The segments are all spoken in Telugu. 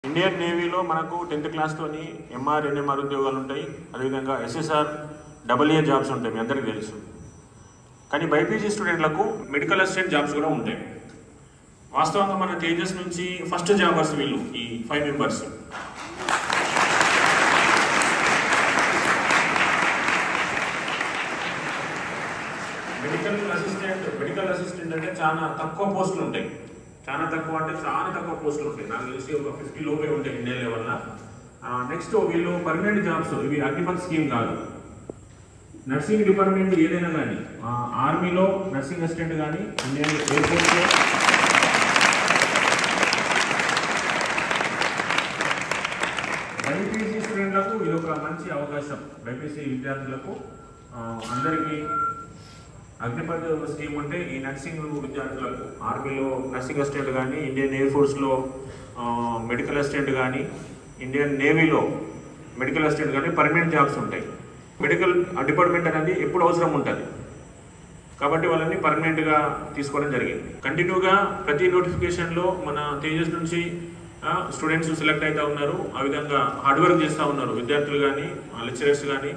ఇండియన్ నేవీలో మనకు టెన్త్ క్లాస్తోని ఎంఆర్ ఎన్ఎంఆర్ ఉద్యోగాలు ఉంటాయి అదేవిధంగా ఎస్ఎస్ఆర్ డబల్ ఏ జాబ్స్ ఉంటాయి మీ అందరికీ తెలుసు కానీ బైపీజీ స్టూడెంట్లకు మెడికల్ అసిస్టెంట్ జాబ్స్ కూడా ఉంటాయి వాస్తవంగా మన తేజస్ నుంచి ఫస్ట్ జాబర్స్ వీళ్ళు ఈ five members medical assistant medical assistant అంటే చాలా తక్కువ పోస్టులు ఉంటాయి చాలా తక్కువ అంటే చాలా తక్కువ పోస్టులు ఉంటాయి నాకు తెలిసి ఒక ఫిఫ్టీ లోపే ఉంటాయి ఇండియా లెవెల్లో నెక్స్ట్ వీళ్ళు పర్మనెంట్ జాబ్స్ ఇవి అగ్నిపత్ స్కీమ్ కాదు నర్సింగ్ డిపార్ట్మెంట్ ఏదైనా కానీ ఆర్మీలో నర్సింగ్ అసిస్టెంట్ కానీ ఇండియన్ ఎయిర్ ఫోర్స్లో బైపీసీ స్టూడెంట్లకు ఇది ఒక మంచి అవకాశం బైపీసీ విద్యార్థులకు ఆ, అందరికీ అగ్నిపథ్ స్కీమ్ ఉంటే ఈ నర్సింగ్ విద్యార్థులకు ఆర్మీలో నర్సింగ్ అసిస్టెంట్ కానీ ఇండియన్ ఎయిర్ ఫోర్స్లో ఆ, మెడికల్ అసిస్టెంట్ కానీ ఇండియన్ నేవీలో మెడికల్ అసిస్టెంట్ కానీ పర్మనెంట్ జాబ్స్ ఉంటాయి మెడికల్ డిపార్ట్మెంట్ అనేది ఎప్పుడు అవసరం ఉంటుంది కాబట్టి వాళ్ళని పర్మనెంట్గా తీసుకోవడం జరిగింది కంటిన్యూగా ప్రతి నోటిఫికేషన్లో మన తేజస్ నుంచి స్టూడెంట్స్ సెలెక్ట్ అవుతా ఉన్నారు ఆ విధంగా హార్డ్ వర్క్ చేస్తూ ఉన్నారు విద్యార్థులు కానీ లెక్చరర్స్ కానీ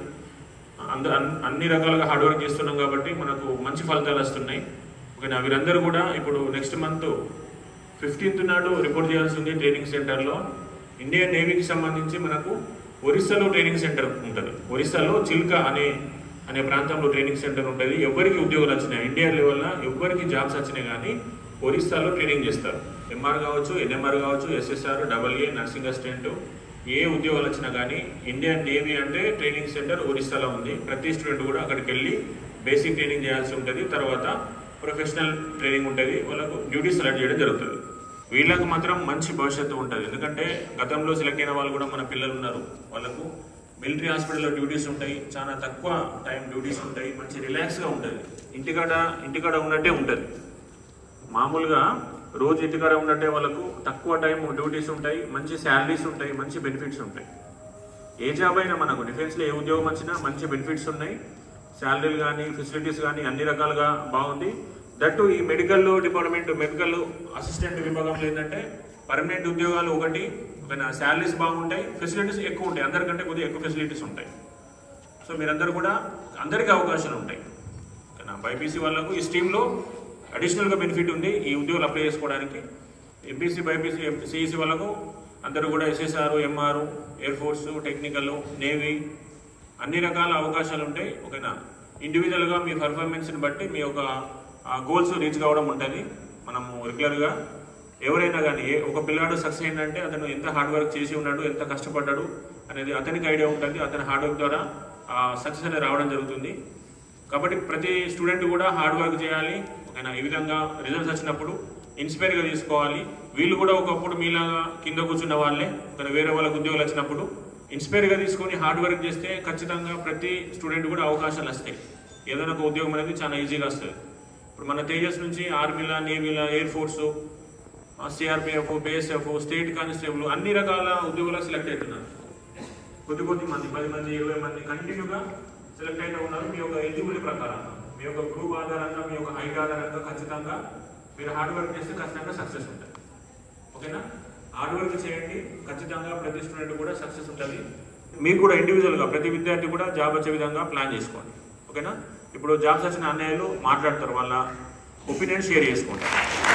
అంద అన్- అన్ని రకాలుగా హార్డ్ వర్క్ చేస్తున్నాం కాబట్టి మనకు మంచి ఫలితాలు వస్తున్నాయి ఓకేనా వీరందరూ కూడా ఇప్పుడు నెక్స్ట్ మంత్ ఫిఫ్టీన్త్ నాడు రిపోర్ట్ చేయాల్సి ఉంది ట్రైనింగ్ సెంటర్లో ఇండియన్ నేవీకి సంబంధించి మనకు ఒరిస్సాలో ట్రైనింగ్ సెంటర్ ఉంటుంది ఒరిస్సాలో చిల్కా అనే అనే ప్రాంతంలో ట్రైనింగ్ సెంటర్ ఉంటుంది ఎవరికి ఉద్యోగాలు వచ్చినాయి ఇండియా లెవెల్లో ఎవరికి జాబ్స్ వచ్చినాయి కానీ ఒరిస్సాలో ట్రైనింగ్ చేస్తారు ఎంఆర్ కావచ్చు ఎన్ఎంఆర్ కావచ్చు SSR double A nursing assistant ఏ ఉద్యోగాలు వచ్చినా కానీ ఇండియన్ నేవీ అంటే ట్రైనింగ్ సెంటర్ ఒరిస్సాలో ఉంది ప్రతి స్టూడెంట్ కూడా అక్కడికి వెళ్ళి బేసిక్ ట్రైనింగ్ చేయాల్సి ఉంటుంది తర్వాత ప్రొఫెషనల్ ట్రైనింగ్ ఉంటుంది వాళ్ళకు డ్యూటీ సెలెక్ట్ చేయడం జరుగుతుంది వీళ్ళకి మాత్రం మంచి భవిష్యత్తు ఉంటుంది ఎందుకంటే గతంలో సెలెక్ట్ అయిన వాళ్ళు కూడా మన పిల్లలు ఉన్నారు వాళ్ళకు మిలిటరీ హాస్పిటల్లో డ్యూటీస్ ఉంటాయి చాలా తక్కువ టైం డ్యూటీస్ ఉంటాయి మంచి రిలాక్స్గా ఉంటుంది ఇంటికాడ ఇంటికాడ ఉన్నట్టే ఉంటుంది మామూలుగా రోజు ఇంటికాడ ఉన్నట్టే వాళ్ళకు తక్కువ టైం డ్యూటీస్ ఉంటాయి మంచి శాలరీస్ ఉంటాయి మంచి బెనిఫిట్స్ ఉంటాయి ఏ జాబ్ అయినా మనకు డిఫెన్స్లో ఏ ఉద్యోగం వచ్చినా మంచి బెనిఫిట్స్ ఉన్నాయి శాలరీలు కానీ ఫెసిలిటీస్ కానీ అన్ని రకాలుగా బాగుంది దట్టు ఈ మెడికల్ డిపార్ట్మెంట్ మెడికల్ అసిస్టెంట్ విభాగంలో ఏంటంటే పర్మనెంట్ ఉద్యోగాలు ఒకటి ఒక శాలరీస్ బాగుంటాయి ఫెసిలిటీస్ ఎక్కువ ఉంటాయి అందరికంటే కొద్దిగా ఎక్కువ ఫెసిలిటీస్ ఉంటాయి సో మీరందరూ కూడా అందరికీ అవకాశాలు ఉంటాయి ఓకేనా బైపీసీ వాళ్ళకు ఈ స్కీమ్లో అడిషనల్గా బెనిఫిట్ ఉంది ఈ ఉద్యోగాలు అప్లై చేసుకోవడానికి ఎంపీసీ బైపీసీ సిఈసీ వాళ్ళకు అందరూ కూడా SSR MR air force technical navy అన్ని రకాల అవకాశాలు ఉంటాయి ఓకేనా ఇండివిజువల్గా మీ పర్ఫార్మెన్స్ని బట్టి మీ యొక్క గోల్స్ రీచ్ కావడం ఉంటుంది మనము రెగ్యులర్గా ఎవరైనా కానీ ఏ ఒక పిల్లాడు సక్సెస్ అయిందంటే అతను ఎంత హార్డ్ వర్క్ చేసి ఉన్నాడు ఎంత కష్టపడ్డాడు అనేది అతనికి ఐడియా ఉంటుంది అతని హార్డ్ వర్క్ ద్వారా సక్సెస్ అనేది రావడం జరుగుతుంది కాబట్టి ప్రతి స్టూడెంట్ కూడా హార్డ్ వర్క్ చేయాలి ఓకేనా ఈ విధంగా రిజల్ట్స్ వచ్చినప్పుడు ఇన్స్పైర్గా తీసుకోవాలి వీళ్ళు కూడా ఒకప్పుడు మీలాగా కింద కూర్చున్న వాళ్ళే ఇక్కడ వేరే వాళ్ళకి ఉద్యోగాలు వచ్చినప్పుడు ఇన్స్పైర్గా తీసుకొని హార్డ్ వర్క్ చేస్తే ఖచ్చితంగా ప్రతి స్టూడెంట్ కూడా అవకాశాలు వస్తాయి ఏదైనా ఒక ఉద్యోగం అనేది చాలా ఈజీగా వస్తుంది ఇప్పుడు మన తేజస్ నుంచి ఆర్మీలా నేవీలా air force CRPF BSF state constable అన్ని రకాల ఉద్యోగాలకు సెలెక్ట్ అవుతున్నారు కొద్ది కొద్ది మంది పది మంది ఇరవై మంది కంటిన్యూగా సెలెక్ట్ అయితే ఉన్నారు మీ యొక్క ఎలిజిబిలిటీ ప్రకారం మీ యొక్క గ్రూప్ ఆధారంగా మీ యొక్క హైట్ ఆధారంగా ఖచ్చితంగా మీరు హార్డ్ వర్క్ చేస్తే ఖచ్చితంగా సక్సెస్ ఉంటుంది ఓకేనా హార్డ్ వర్క్ చేయండి ఖచ్చితంగా ప్రతి స్టూడెంట్ కూడా సక్సెస్ ఉంటుంది మీకు కూడా ఇండివిజువల్గా ప్రతి విద్యార్థి కూడా జాబ్ వచ్చే విధంగా ప్లాన్ చేసుకోండి ఓకేనా ఇప్పుడు జాబ్స్ వచ్చిన అన్నయ్యలు మాట్లాడతారు వాళ్ళ ఒపీనియన్ షేర్ చేసుకుంటారు